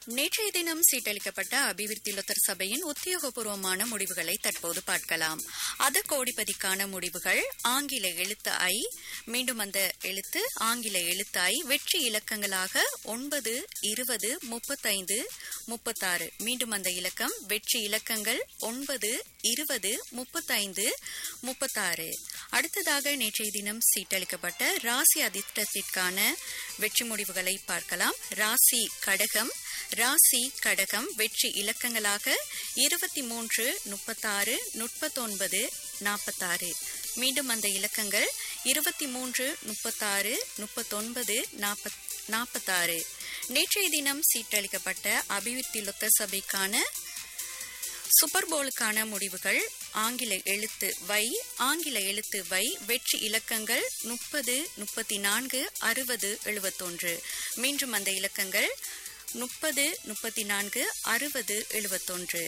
நேற்றைய தினம் சீட்டளிக்கப்பட்ட அபிவிருத்தி லொத்தர் சபையின் உத்தியோகபூர்வமான முடிவுகளை தற்போது பார்க்கலாம் அத கோடிபதிக்கான முடிவுகள் ஆங்கில எழுத்து ஐ மீண்டும் அந்த எழுத்து ஆங்கில எழுத்து ஐ வெற்றி இலக்கங்களாக ஒன்பது இருபது முப்பத்தைந்து முப்பத்தாறு மீண்டும் அந்த இலக்கம் வெற்றி இலக்கங்கள் ஒன்பது இருபது முப்பத்தைந்து முப்பத்தாறு அடுத்ததாக நேற்றைய தினம் சீட்டளிக்கப்பட்ட ராசி அதிர்ஷ்டத்திற்கான வெற்றி முடிவுகளை பார்க்கலாம் ராசி கடகம் ராசி கடகம் வெற்றி இலக்கங்களாக இருபத்தி மூன்று முப்பத்தாறு முப்பத்தொன்பது நாற்பத்தாறு மீண்டும் அந்த இலக்கங்கள் இருபத்தி மூன்று முப்பத்தாறு முப்பத்தொன்பது நாற்பத்தாறு நேற்றைய தினம் சீட்டளிக்கப்பட்ட அபிவிருத்தி லொத்த சபைக்கான சூப்பர் போலுக்கான முடிவுகள் ஆங்கில எழுத்து வை ஆங்கில எழுத்து வை வெற்றி இலக்கங்கள் முப்பது முப்பத்தி நான்கு அறுபது எழுபத்தொன்று மீண்டும் அந்த இலக்கங்கள் முப்பது முப்பத்தி நான்கு அறுபது எழுபத்தொன்று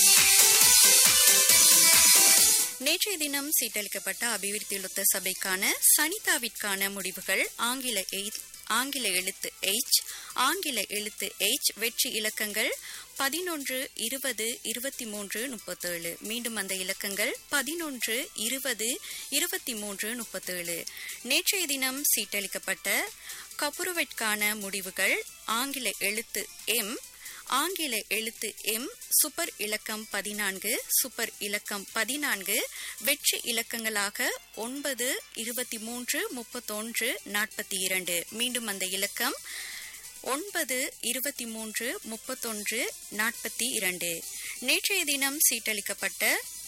நேற்றைய தினம் சீட்டளிக்கப்பட்ட அபிவிருத்தி லொத்த சபைக்கான சனிதாவிற்கான முடிவுகள் ஆங்கில ஆங்கில எழுத்து எச் ஆங்கில எழுத்து எச் வெற்றி இலக்கங்கள் பதினொன்று இருபது இருபத்தி மூன்று முப்பத்தேழு மீண்டும் அந்த இலக்கங்கள் பதினொன்று இருபது இருபத்தி மூன்று முப்பத்தேழு நேற்றைய தினம் சீட்டளிக்கப்பட்ட கப்புருவிற்கான முடிவுகள் ஆங்கில எழுத்து எம் ஆங்கில எழுத்து எம் சூப்பர் இலக்கம் பதினான்கு சூப்பர் இலக்கம் பதினான்கு வெற்றி இலக்கங்களாக ஒன்பது இருபத்தி மூன்று முப்பத்தொன்று நாற்பத்தி இரண்டு மீண்டும் அந்த இலக்கம் ஒன்பது இருபத்தி மூன்று முப்பத்தொன்று நாற்பத்தி இரண்டு நேற்றைய தினம் சீட்டளிக்கப்பட்ட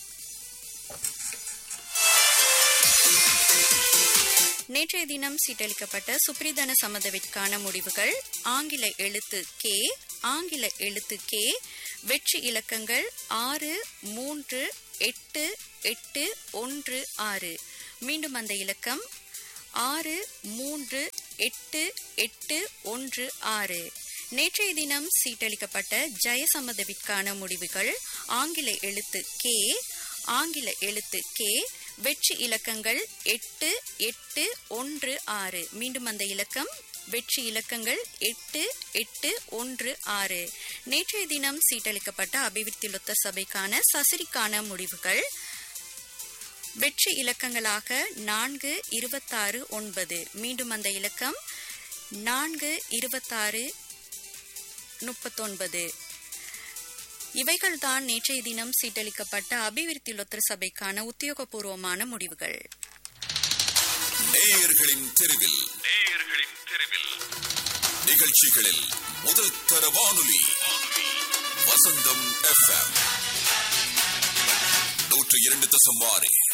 நேற்றைய தினம் சீட்டளிக்கப்பட்ட சுப்ரிதன சம்மதவிற்கான முடிவுகள் ஆங்கில எழுத்து கே ஆங்கில எழுத்து கே வெற்றி இலக்கங்கள் ஆறு மூன்று எட்டு எட்டு ஒன்று ஆறு மீண்டும் அந்த இலக்கம் ஆறு மூன்று எட்டு எட்டு ஒன்று ஆறு நேற்றைய தினம் சீட்டளிக்கப்பட்ட ஜெயசம்மதவிற்கான முடிவுகள் ஆங்கில எழுத்து கே ஆங்கில எழுத்து கே வெற்றி இலக்கங்கள் எட்டு எட்டு ஒன்று ஆறு மீண்டும் அந்த இலக்கம் வெற்றி இலக்கங்கள் எட்டு எட்டு ஒன்று ஆறு நேற்றைய தினம் சீட்டளிக்கப்பட்ட அபிவிருத்தி லொத்த சபைக்கான சசிரிக்கான முடிவுகள் வெற்றி இலக்கங்களாக நான்கு இருபத்தாறு ஒன்பது மீண்டும் அந்த இலக்கம் நான்கு இருபத்தாறு முப்பத்தொன்பது இவைகள்தான் நேற்றைய தினம் சீட்டளிக்கப்பட்ட அபிவிருத்தி லொத்தர் சபைக்கான உத்தியோகபூர்வமான முடிவுகள் நேயர்களின் தெருவில் நேயர்களின் தெருவில் நிகழ்ச்சிகளில் முதல் தர வானொலி வசந்தம் எஃப்எம் நூற்று இரண்டு தசம் ஆறு